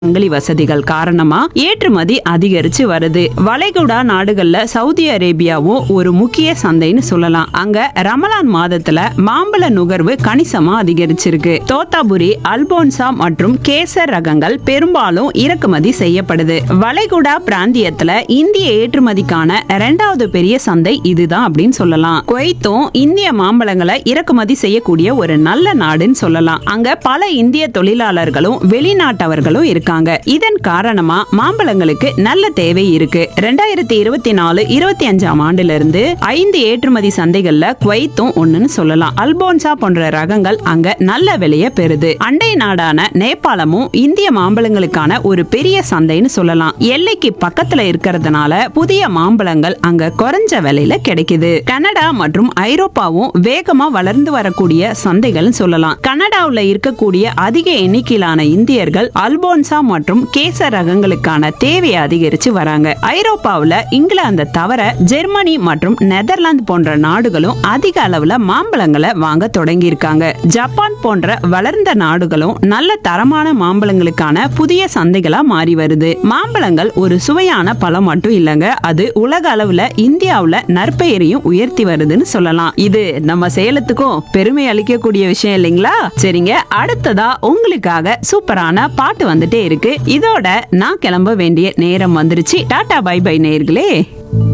சங்கிலி வசதிகள் காரணமா ஏற்றுமதி அதிகரிச்சு வருது வளைகுடா நாடுகள்ல சவுதி அரேபியாவும் ஒரு முக்கிய சந்தைன்னு சொல்லலாம் அங்க ரமலான் மாதத்துல மாம்பழ நுகர்வு கணிசமா அதிகரிச்சிருக்கு தோத்தாபுரி அல்போன்சா மற்றும் கேசர் ரகங்கள் பெரும்பாலும் இறக்குமதி செய்யப்படுது வளைகுடா பிராந்தியத்துல இந்திய ஏற்றுமதிக்கான இரண்டாவது பெரிய சந்தை இதுதான் அப்படின்னு சொல்லலாம் குவைத்தும் இந்திய மாம்பழங்களை இறக்குமதி செய்யக்கூடிய ஒரு நல்ல நாடுன்னு சொல்லலாம் அங்க பல இந்திய தொழிலாளர்களும் வெளிநாட்டவர்களும் இருக்காங்க இதன் காரணமா மாம்பழங்களுக்கு நல்ல தேவை இருக்கு ரெண்டாயிரத்தி இருபத்தி நாலு இருபத்தி அஞ்சாம் ஆண்டுல இருந்து ஐந்து ஏற்றுமதி சந்தைகள்ல குவைத்தும் ஒண்ணுன்னு சொல்லலாம் அல்போன்சா போன்ற ரகங்கள் அங்க நல்ல விலைய பெறுது அண்டை நாடான நேபாளமும் இந்திய மாம்பழங்களுக்கான ஒரு பெரிய சந்தைன்னு சொல்லலாம் எல்லைக்கு பக்கத்துல இருக்கிறதுனால புதிய மாம்பழங்கள் அங்க குறைஞ்ச விலையில கிடைக்குது கனடா மற்றும் ஐரோப்பாவும் வேகமா வளர்ந்து வரக்கூடிய சந்தைகள்னு சொல்லலாம் கனடாவுல இருக்கக்கூடிய அதிக எண்ணிக்கையிலான இந்தியர்கள் அல்போன்சா மற்றும் கேசர் ரகங்களுக்கான தேவையை அதிகரிச்சு வராங்க ஐரோப்பாவுல இங்கிலாந்து தவிர ஜெர்மனி மற்றும் நெதர்லாந்து போன்ற நாடுகளும் அதிக அளவுல மாம்பழங்களை வாங்க தொடங்கி இருக்காங்க ஜப்பான் போன்ற வளர்ந்த நாடுகளும் நல்ல தரமான மாம்பழங்களுக்கான புதிய சந்தைகளா மாறி வருது மாம்பழங்கள் ஒரு சுவையான பழம் மட்டும் இல்லைங்க அது உலக அளவுல இந்தியாவுல நற்பெயரையும் உயர்த்தி வருதுன்னு சொல்லலாம் இது நம்ம சேலத்துக்கும் பெருமை அளிக்கக்கூடிய விஷயம் இல்லைங்களா சரிங்க அடுத்ததா உங்களுக்காக சூப்பரான பாட்டு வந்துட்டே இருக்கு இதோட நான் கிளம்ப வேண்டிய நேரம் வந்துருச்சு டாடா பை பை நேயர்களே